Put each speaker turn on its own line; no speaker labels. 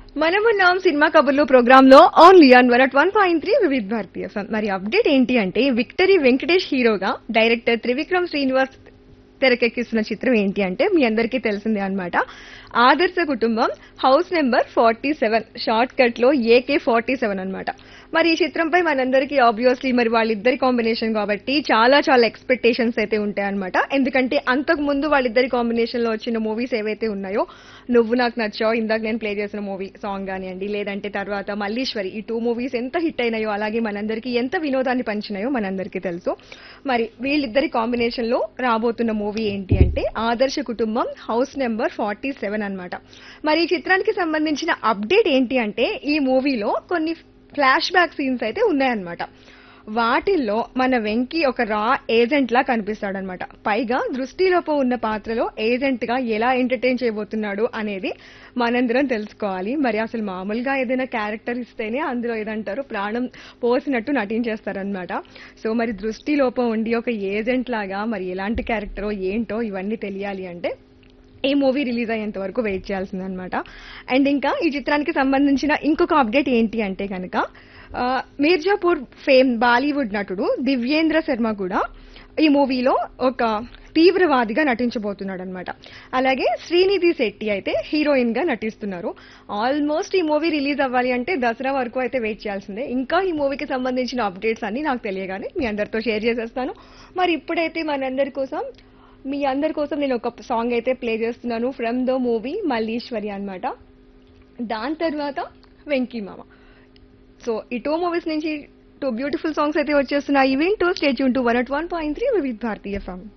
మనమున్నాం సినిమా కబుర్లు ప్రోగ్రామ్ లో only on one one point three Vividh Bharatiya FM మరి అప్డేట్ ఏంటి అంటే విక్టరీ వెంకటేష్ హీరోగా డైరెక్టర్ త్రివిక్రమ్ శ్రీనివాస్ తెరకెక్కిస్తున్న చిత్రం ఏంటి అంటే మీ అందరికీ తెలిసిందే అన్నమాట Adarsha Kutumbam house number forty seven shortcut లో ఏకే ఫార్టీ సెవెన్ అనమాట మరి ఈ చిత్రంపై మనందరికీ ఆబ్వియస్లీ మరి వాళ్ళిద్దరి కాంబినేషన్ కాబట్టి చాలా చాలా ఎక్స్పెక్టేషన్స్ అయితే ఉంటాయి అనమాట ఎందుకంటే అంతకు ముందు వాళ్ళిద్దరి కాంబినేషన్ లో వచ్చిన మూవీస్ ఏవైతే ఉన్నాయో నువ్వు నాకు నచ్చావు ఇందాక నేను ప్లే చేసిన మూవీ సాంగ్ కానివ్వండి లేదంటే తర్వాత మల్లీశ్వరి ఈ టూ మూవీస్ ఎంత హిట్ అయినాయో అలాగే మనందరికీ ఎంత వినోదాన్ని పంచినాయో మనందరికీ తెలుసు మరి వీళ్ళిద్దరి కాంబినేషన్ లో రాబోతున్న మూవీ ఏంటి అంటే ఆదర్శ Kutumbam house number forty seven అనమాట మరి ఈ చిత్రానికి సంబంధించిన అప్డేట్ ఏంటి అంటే ఈ మూవీలో కొన్ని ఫ్లాష్ బ్యాక్ సీన్స్ అయితే ఉన్నాయన్నమాట వాటిల్లో మన వెంకీ ఒక రా ఏజెంట్ లా కనిపిస్తాడనమాట పైగా దృష్టిలోపు ఉన్న పాత్రలో ఏజెంట్ గా ఎలా ఎంటర్టైన్ చేయబోతున్నాడు అనేది మనందరం తెలుసుకోవాలి మరి అసలు మామూలుగా ఏదైనా క్యారెక్టర్ ఇస్తేనే అందులో ఏదంటారు ప్రాణం పోసినట్టు నటించేస్తారనమాట సో మరి దృష్టిలోపం ఉండి ఒక ఏజెంట్ లాగా మరి ఎలాంటి క్యారెక్టరో ఏంటో ఇవన్నీ తెలియాలి అంటే ఈ మూవీ రిలీజ్ అయ్యేంత వరకు వెయిట్ చేయాల్సిందనమాట అండ్ ఇంకా ఈ చిత్రానికి సంబంధించిన ఇంకొక అప్డేట్ ఏంటి అంటే కనుక ఆ, మీర్జాపూర్ ఫేమ్ బాలీవుడ్ నటుడు దివ్యేంద్ర శర్మ కూడా ఈ మూవీలో ఒక తీవ్రవాదిగా నటించబోతున్నాడు అనమాట అలాగే శ్రీనిధి శెట్టి అయితే హీరోయిన్ గా నటిస్తున్నారు ఆల్మోస్ట్ ఈ మూవీ రిలీజ్ అవ్వాలి అంటే దసరా వరకు అయితే వెయిట్ చేయాల్సిందే ఇంకా ఈ మూవీకి సంబంధించిన అప్డేట్స్ అన్ని నాకు తెలియగానే మీ అందరితో షేర్ చేసేస్తాను మరి ఇప్పుడైతే మనందరి కోసం మీ అందరి కోసం నేను ఒక సాంగ్ అయితే ప్లే చేస్తున్నాను ఫ్రమ్ ద మూవీ మల్లీశ్వరి అన్నమాట దాని తర్వాత వెంకీ మామ సో ఈ టూ మూవీస్ నుంచి టూ బ్యూటిఫుల్ సాంగ్స్ అయితే వచ్చేస్తున్నాయి వింటూ స్టేట్ యూన్ to one at one point three Vividh Bharatiya form